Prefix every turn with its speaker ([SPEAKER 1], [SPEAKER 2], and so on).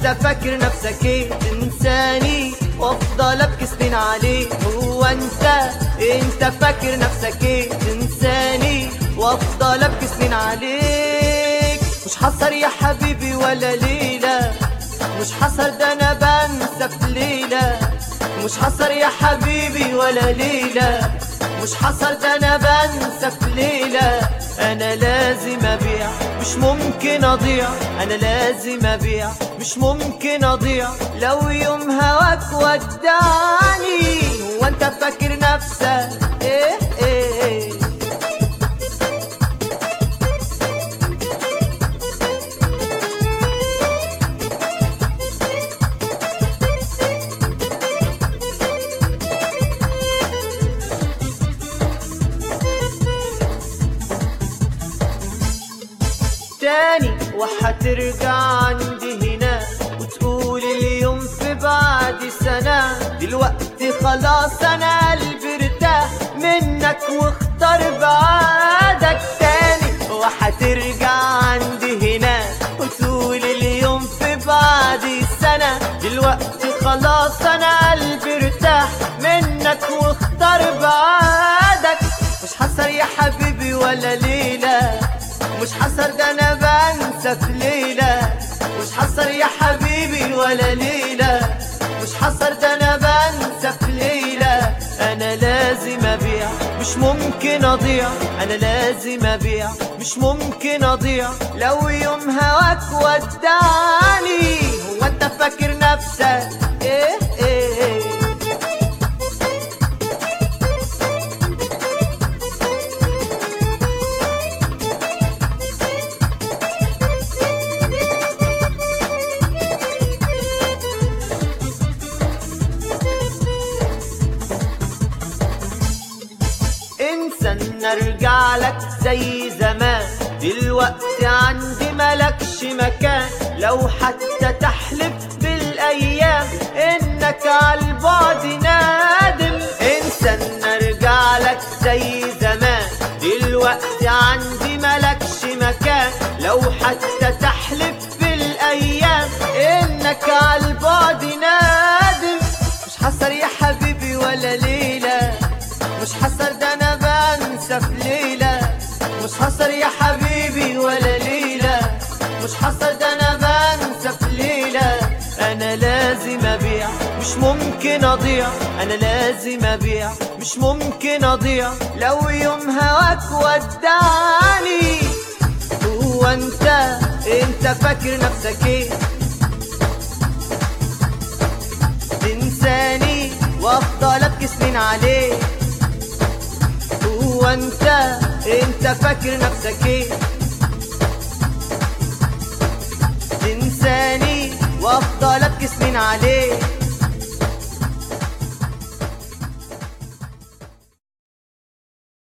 [SPEAKER 1] انت فاكر نفسك ايه تنساني وافضل ابكي سنين عليك هو انت انت فاكر نفسك ايه تنساني وافضل ابكي سنين عليك مش حصر يا حبيبي ولا ليلة مش حصر ده انا بنسى في ليلة مش حصر يا حبيبي ولا ليلة مش حصل ده انا بنسى في ليلة انا لازم ابيع مش ممكن اضيع انا لازم ابيع مش ممكن اضيع لو يوم هواك ودعني وانت فاكر نفسك ايه ايه, إيه تاني وحترجع عندي هنا وتقول اليوم في بعد سنة دلوقتي خلاص أنا قلبي ارتاح منك واختار بعادك تاني وحترجع عندي هنا وتقول اليوم في بعد سنة دلوقتي خلاص أنا قلبي ارتاح منك واختار بعادك مش حصر يا حبيبي ولا ليلة مش حصر ده انا بنسى في ليلة مش حصر يا حبيبي ولا ليلة مش حصر ده انا بنسى في ليلة انا لازم ابيع مش ممكن اضيع انا لازم ابيع مش ممكن اضيع لو يوم هواك ودعني هو انت فاكر نفسك ايه ايه, إيه انسى ان ارجع لك زي زمان دلوقتي عندي ملكش مكان لو حتى تحلف بالايام انك عالبعد نادم انسى ان ارجع لك زي زمان دلوقتي عندي ملكش مكان لو حتى تحلف بالايام انك عالبعد نادم مش حصر يا حبيبي ولا ليله مش حصل ده انا بنسى في ليلة مش حصل يا حبيبي ولا ليلة مش حصل ده انا بنسى في ليلة انا لازم ابيع مش ممكن اضيع انا لازم ابيع مش ممكن اضيع لو يوم هواك ودعني هو انت انت فاكر نفسك ايه تنساني وافضل ابكي سنين عليك هو انت انت فاكر نفسك ايه تنساني وافضل ابكي سنين عليك